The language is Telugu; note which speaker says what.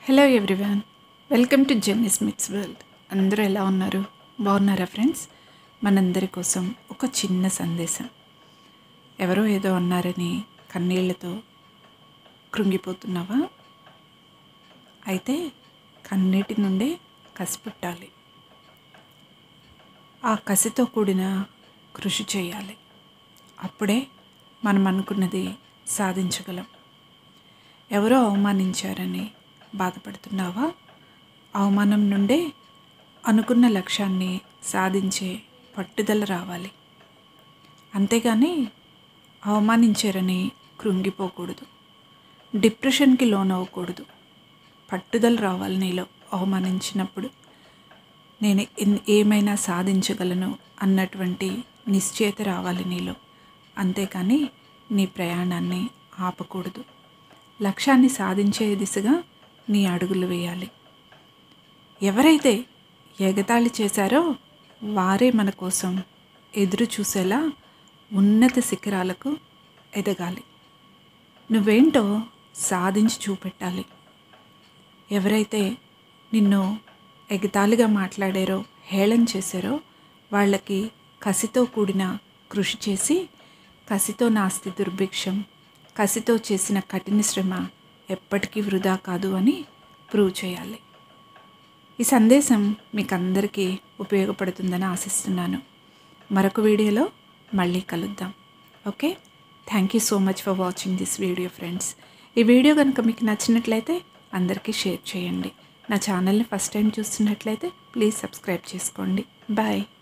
Speaker 1: hello everyone welcome to Jenny's mitts world అందరూ ఎలా ఉన్నారు బాగున్నారా ఫ్రెండ్స్ మనందరి కోసం ఒక చిన్న సందేశం ఎవరో ఏదో అన్నారని కన్నీళ్లతో కృంగిపోతున్నావా అయితే కన్నీటి నుండే కసి పుట్టాలి ఆ కసితో కూడిన కృషి చేయాలి అప్పుడే మనం అనుకున్నది సాధించగలం ఎవరో అవమానించారని బాధపడుతున్నావా అవమానం నుండే అనుకున్న లక్ష్యాన్ని సాధించే పట్టుదల రావాలి అంతేగాని అవమానించారని కృంగిపోకూడదు డిప్రెషన్కి లోనవ్వకూడదు పట్టుదల రావాలి నీలో అవమానించినప్పుడు నేను ఎన్- ఏమైనా సాధించగలను అన్నటువంటి నిశ్చయత రావాలి నీలో అంతేకాని నీ ప్రయాణాన్ని ఆపకూడదు లక్ష్యాన్ని సాధించే దిశగా నీ అడుగులు వేయాలి ఎవరైతే ఎగతాళి చేశారో వారే మన కోసం ఎదురు చూసేలా ఉన్నత శిఖరాలకు ఎదగాలి నువ్వేంటో సాధించి చూపెట్టాలి ఎవరైతే నిన్ను ఎగతాళిగా మాట్లాడారో హేళన చేశారో వాళ్ళకి కసితో కూడిన కృషి చేసి కసితో నాస్తి దుర్భిక్షం కసితో చేసిన కఠిన శ్రమ ఎప్పటికీ వృధా కాదు అని ప్రూవ్ చేయాలి ఈ సందేశం మీకు అందరికీ ఉపయోగపడుతుందని ఆశిస్తున్నాను మరొక వీడియోలో మళ్ళీ కలుద్దాం okay thank you so much for watching this video friends ఈ వీడియో కనుక మీకు నచ్చినట్లయితే అందరికీ షేర్ చేయండి నా ఛానల్ని ఫస్ట్ టైం చూస్తున్నట్లయితే ప్లీజ్ సబ్స్క్రైబ్ చేసుకోండి బాయ్